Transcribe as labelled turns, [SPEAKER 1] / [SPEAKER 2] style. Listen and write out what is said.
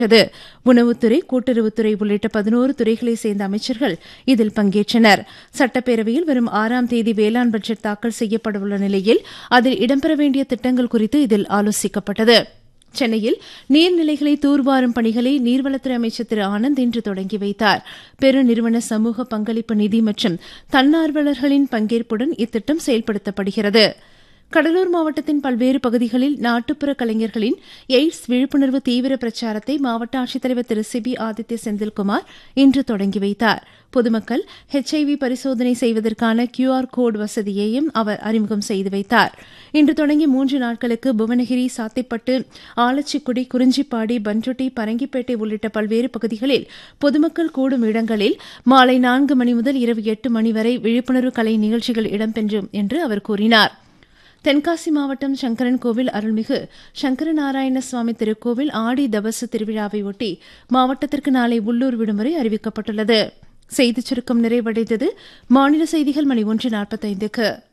[SPEAKER 1] நடைபெற்றது உணவுத்துறை கூட்டுறவுத்துறை உள்ளிட்ட பதினோரு துறைகளை சேர்ந்த அமைச்சர்கள் இதில் பங்கேற்றனர் சட்டப்பேரவையில் வரும் ஆறாம் தேதி வேளாண் பட்ஜெட் தாக்கல் செய்யப்படவுள்ள நிலையில் அதில் இடம்பெற வேண்டிய திட்டங்கள் குறித்து இதில் ஆலோசிக்கப்பட்டது சென்னையில் நீர்நிலைகளை தூர்வாரும் பணிகளை நீர்வளத்துறை அமைச்சர் திரு ஆனந்த் இன்று தொடங்கி வைத்தார் பெருநிறுவன சமூக பங்களிப்பு நிதி மற்றும் தன்னார்வலர்களின் பங்கேற்புடன் இத்திட்டம் செயல்படுத்தப்படுகிறது கடலூர் மாவட்டத்தின் பல்வேறு பகுதிகளில் நாட்டுப்புற கலைஞர்களின் எய்ட்ஸ் விழிப்புணர்வு தீவிர பிரச்சாரத்தை மாவட்ட ஆட்சித்தலைவர் திரு சிபி ஆதித்ய செந்தில்குமார் இன்று தொடங்கி வைத்தார் பொதுமக்கள் ஹெச்ஐவி பரிசோதனை செய்வதற்கான கியூஆர் கோடு வசதியையும் அவர் அறிமுகம் செய்து வைத்தார் இன்று தொடங்கி மூன்று நாட்களுக்கு புவனகிரி சாத்தைப்பட்டு ஆலச்சிக்குடி குறிஞ்சிப்பாடி பன்ருட்டி பரங்கிப்பேட்டை உள்ளிட்ட பல்வேறு பகுதிகளில் பொதுமக்கள் கூடும் இடங்களில் மாலை நான்கு மணி முதல் இரவு எட்டு மணி வரை விழிப்புணர்வு கலை நிகழ்ச்சிகள் இடம்பெறும் என்று அவர் கூறினார் தென்காசி மாவட்டம் சங்கரன் கோவில் அருள்மிகு சங்கரநாராயண சுவாமி திருக்கோவில் ஆடி தபசு திருவிழாவை ஒட்டி மாவட்டத்திற்கு நாளை உள்ளூர் விடுமுறை அறிவிக்கப்பட்டுள்ளது செய்திச் சுருக்கம் நிறைவடைந்தது மாநில செய்திகள் மணி ஒன்று நாற்பத்தைந்துக்கு